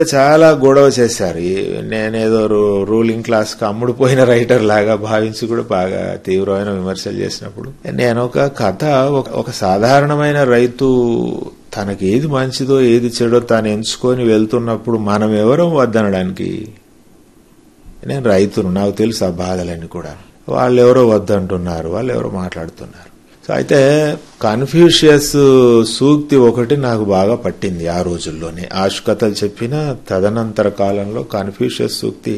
చాలా గొడవ చేశారు ఈ- నేనేదో రూ- రూలింగ్ క్లాస్ కి అమ్ముడుపోయిన రైటర్ లాగా భావించి కూడా బాగా తీవ్రమైన విమర్శలు చేసినప్పుడు నేను ఒక కథ ఒక- ఒక సాధారణమైన రైతు తనకి ఏది మంచిదో ఏది చెడో తాను ఎంచుకొని వెళ్తున్నప్పుడు మనం ఎవరం వద్దనడానికి నేను రైతును నాకు తెలుసు ఆ బాధలన్నీ కూడా వాళ్ళు ఎవరో వద్దంటున్నారు వాళ్ళు ఎవరో మాట్లాడుతున్నారు సో అయితే కన్ఫ్యూషియస్ సూక్తి ఒకటి నాకు బాగా పట్టింది ఆ రోజుల్లోనే ఆశు కథలు చెప్పిన తదనంతర కాలంలో కన్ఫ్యూషియస్ సూక్తి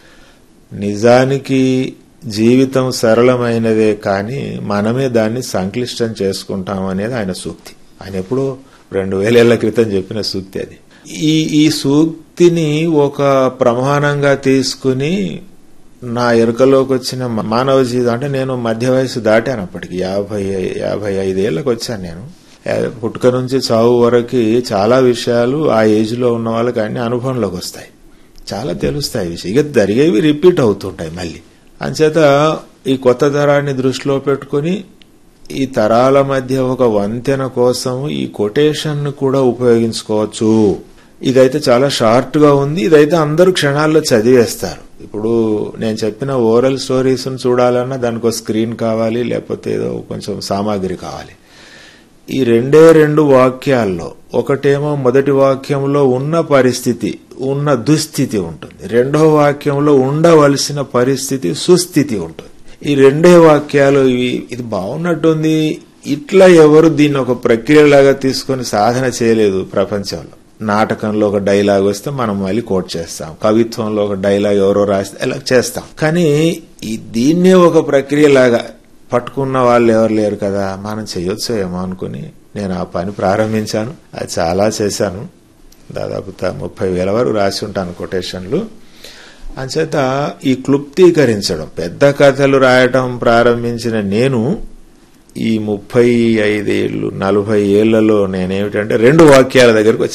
నిజానికి జీవితం సరళమైనదే కానీ మనమే దాన్ని సంక్లిష్టం చేసుకుంటాం అనేది ఆయన సూక్తి ఆయన ఎప్పుడో రెండు వేలేళ్ల క్రితం చెప్పిన సూక్తి అది ఈ ఈ సూక్తిని ఒక ప్రమాణంగా తీసుకుని నా ఎరుకలోకి వచ్చిన మానవ జీవితం అంటే నేను మధ్య వయసు దాటాను అప్పటికి యాభై యాభై ఐదేళ్లకు వచ్చాను నేను ఆ, పుట్టుక నుంచి చావు వరకు చాలా విషయాలు ఆ ఏజ్ లో ఉన్న వాళ్ళకి అన్ని అనుభవంలోకి వస్తాయి చాలా తెలుస్తాయి విషయం ఇక జరిగేవి రిపీట్ అవుతుంటాయి మళ్ళీ అంచేత ఈ కొత్త తరాన్ని దృష్టిలో పెట్టుకుని ఈ తరాల మధ్య ఒక వంతెన కోసం ఈ కొటేషన్ కూడా ఉపయోగించుకోవచ్చు ఇదైతే చాలా షార్ట్ గా ఉంది ఇదైతే అందరూ క్షణాల్లో చదివేస్తారు ఇప్పుడు నేను చెప్పిన ఓరల్ స్టోరీస్ చూడాలన్నా దానికి ఒక స్క్రీన్ కావాలి లేకపోతే ఏదో కొంచెం సామాగ్రి కావాలి ఈ రెండే రెండు వాక్యాల్లో ఒకటేమో మొదటి వాక్యంలో ఉన్న పరిస్థితి ఉన్న దుస్థితి ఉంటుంది రెండో వాక్యంలో ఉండవలసిన పరిస్థితి సుస్థితి ఉంటుంది ఈ రెండే వాక్యాలు ఇవి ఇది బాగున్నట్టుంది ఇట్లా ఎవరు దీన్ని ఒక ప్రక్రియలాగా తీసుకొని సాధన చేయలేదు ప్రపంచంలో నాటకంలో ఒక డైలాగ్ వస్తే మనం మళ్ళీ కోట్ చేస్తాం కవిత్వంలో ఒక డైలాగ్ ఎవరో రాస్తే ఇలా చేస్తాం కానీ ఈ దీన్నే ఒక ప్రక్రియలాగా పట్టుకున్న వాళ్ళు ఎవరు లేరు కదా మనం చేయొచ్చు ఏమో అనుకుని నేను ఆ పని ప్రారంభించాను అది చాలా చేశాను దాదాపు త- ముప్పై వేల వరకు రాసి ఉంటాను కొటేషన్లు అంచేత ఈ క్లుప్తీకరించడం పెద్ద కథలు రాయటం ప్రారంభించిన నేను ఈ ముప్పై ఐదేళ్ళు నలభై ఏళ్లలో నేనేమిటంటే రెండు వాక్యాల దగ్గరకు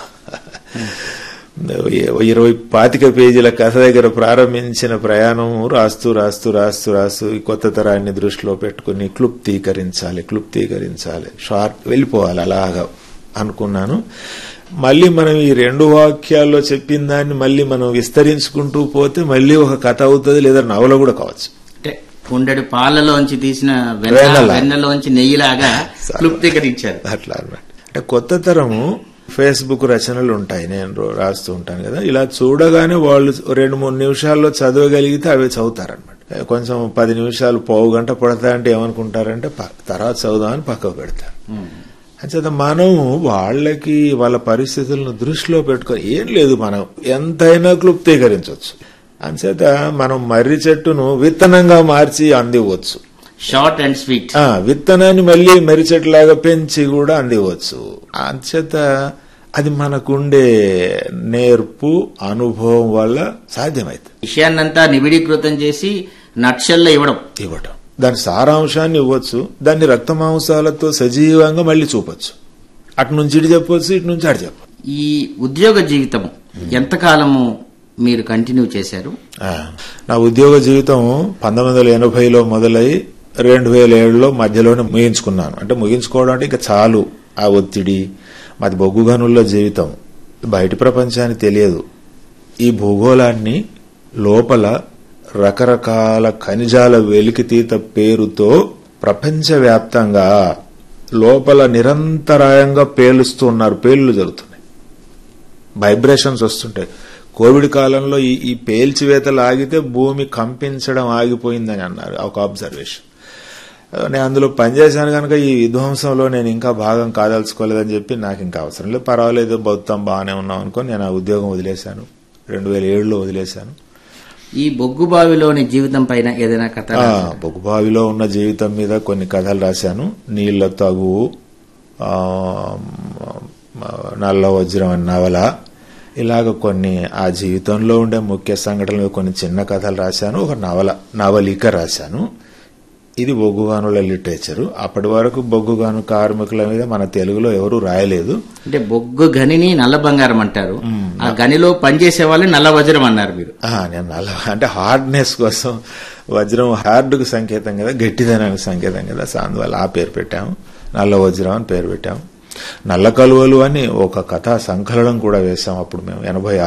వచ్చేసాను ఇరవై పాతిక పేజీల కథ దగ్గర ప్రారంభించిన ప్రయాణం రాస్తూ రాస్తూ రాస్తూ రాస్తూ ఈ కొత్త తరాన్ని దృష్టిలో పెట్టుకుని క్లుప్తీకరించాలి క్లుప్తీకరించాలి షార్ట్ వెళ్ళిపోవాలి అలాగా అనుకున్నాను మళ్ళీ మనం ఈ రెండు వాక్యాల్లో చెప్పిన దాన్ని మళ్ళీ మనం విస్తరించుకుంటూ పోతే మళ్ళీ ఒక కథ అవుతుంది లేదా నవల కూడా కావచ్చు అంటే ఉండడు పాలలోంచి తీసిన వెన్న వెన్నలా. వెన్నలోంచి నెయ్యిలాగా క్లుప్తీకరించారు అట్లా అన్నమాట అంటే కొత్త తరము ఫేస్బుక్ రచనలు ఉంటాయి నేను రో- రాస్తూ ఉంటాను కదా ఇలా చూడగానే వాళ్ళు రెండు మూడు నిమిషాల్లో చదవగలిగితే అవి చదువుతారనమాట కొంచెం పది నిమిషాలు పావు గంట పడతాయంటే ఏమనుకుంటారంటే ప- తర్వాత చదువుదామని పక్కకు పెడతారు అంచేత మనం వాళ్ళకి వాళ్ళ పరిస్థితులను దృష్టిలో పెట్టుకొని ఏం లేదు మనం ఎంతైనా క్లుప్తీకరించవచ్చు అంచేత మనం మర్రి చెట్టును విత్తనంగా మార్చి అందివ్వచ్చు షార్ట్ అండ్ స్వీట్ ఆ విత్తనాన్ని మళ్ళీ మర్రి చెట్టులాగా పెంచి కూడా అందివచ్చు అంచేత అది మనకుండే నేర్పు అనుభవం వల్ల సాధ్యమైంది విషయాన్నంతా నిబిడీకృతం చేసి నక్షల్లో ఇవ్వడం ఇవ్వటం దాని సారాంశాన్ని ఇవ్వచ్చు దాన్ని రక్త మాంసాలతో సజీవంగా మళ్ళీ చూపొచ్చు అటు నుంచి ఇటు చెప్పొచ్చు ఇటు నుంచి అటు చెప్పొచ్చు ఈ ఉద్యోగ జీవితం ఎంతకాలము మీరు కంటిన్యూ చేశారు ఆ, నా ఉద్యోగ జీవితం పంతొమ్మిది వందల ఎనభైలో మొదలై రెండు వేల ఏడులో మధ్యలోనే ముగించుకున్నాను అంటే ముగించుకోవడం అంటే ఇంకా చాలు ఆ ఒత్తిడి మాది బొగ్గు గనుల్లో జీవితం బయటి ప్రపంచానికి తెలియదు ఈ భూగోళాన్ని లోపల రకరకాల ఖనిజాల వెలికితీత పేరుతో ప్రపంచవ్యాప్తంగా లోపల నిరంతరాయంగా పేలుస్తూ ఉన్నారు పేలులు జరుగుతున్నాయి వైబ్రేషన్స్ వస్తుంటాయి కోవిడ్ కాలంలో ఈ ఈ పేల్చివేతలు ఆగితే భూమి కంపించడం ఆగిపోయిందని అన్నారు ఒక అబ్జర్వేషన్ నేను అందులో పనిచేశాను కనుక ఈ విధ్వంసంలో నేను ఇంకా భాగం కాదలుచుకోలేదని చెప్పి నాకు ఇంకా అవసరం లేదు పర్వాలేదు బతుకుతాం బాగానే ఉన్నాం అనుకొని నేను ఆ ఉద్యోగం వదిలేశాను రెండు వేల ఏడులో వదిలేశాను ఈ బొగ్గు బావిలోని జీవితం పైన ఏదైనా కథ ఆ, రాశారా? బొగ్గుబావిలో ఉన్న జీవితం మీద కొన్ని కథలు రాశాను నీళ్ల తగువు ఆ, నల్ల వజ్రం అనే నవల ఇలాగ కొన్ని ఆ జీవితంలో ఉండే ముఖ్య సంఘటనలు మీద కొన్ని చిన్న కథలు రాశాను ఒక నవల నవలిక రాశాను ఇది బొగ్గుగానుల లిటరేచరు అప్పటి వరకు బొగ్గుగాను కార్మికుల మీద మన తెలుగులో ఎవరూ రాయలేదు అంటే బొగ్గు గనిని నల్ల బంగారం అంటారు ఆ గనిలో పనిచేసే వాళ్ళని నల్ల వజ్రం అన్నారు మీరు ఆ, నేను నల్ల అంటే హార్డ్నెస్ కోసం వజ్రం హార్డ్కు సంకేతం కదా గట్టిదనానికి సంకేతం కదా సో అందువల్ల ఆ పేరు పెట్టాము నల్ల వజ్రం అని పేరు పెట్టాము నల్ల కలువలు అని ఒక కథా సంకలనం కూడా వేశాం అప్పుడు మేము ఎనభై